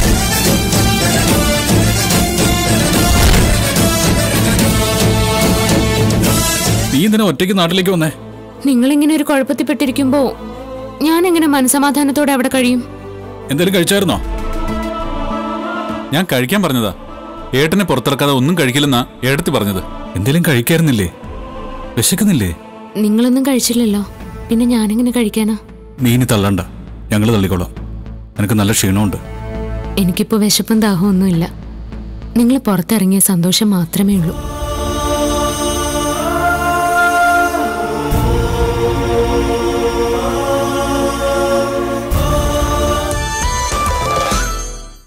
നീ എന്തിനാ ഒറ്റയ്ക്ക് നാട്ടിലേക്ക് വന്നേ നിങ്ങളിങ്ങനെ ഒരു കുഴപ്പത്തിൽപ്പെട്ടിരിക്കുമ്പോ ഞാൻ എങ്ങനെ മനസമാധാനത്തോടെ അവിടെ കഴിയും എന്തേലും കഴിച്ചായിരുന്നോ ഞാൻ കഴിക്കാൻ പറഞ്ഞതാ ഏട്ടനെ പുറത്തിറക്കാതെ ഒന്നും കഴിക്കില്ലെന്നാ ഏട്ടത്തി പറഞ്ഞത് എന്തേലും കഴിക്കായിരുന്നില്ലേ വിശക്കുന്നില്ലേ നിങ്ങളൊന്നും കഴിച്ചില്ലല്ലോ പിന്നെ ഞാനെങ്ങനെ കഴിക്കാനാ നീ ഇനി തള്ളണ്ട ഞങ്ങൾ തള്ളിക്കോളാം എനിക്ക് നല്ല ക്ഷീണമുണ്ട് എനിക്കിപ്പോ വിശപ്പും ദാഹവും ഒന്നുമില്ല നിങ്ങൾ പുറത്തിറങ്ങിയ സന്തോഷം മാത്രമേ ഉള്ളൂ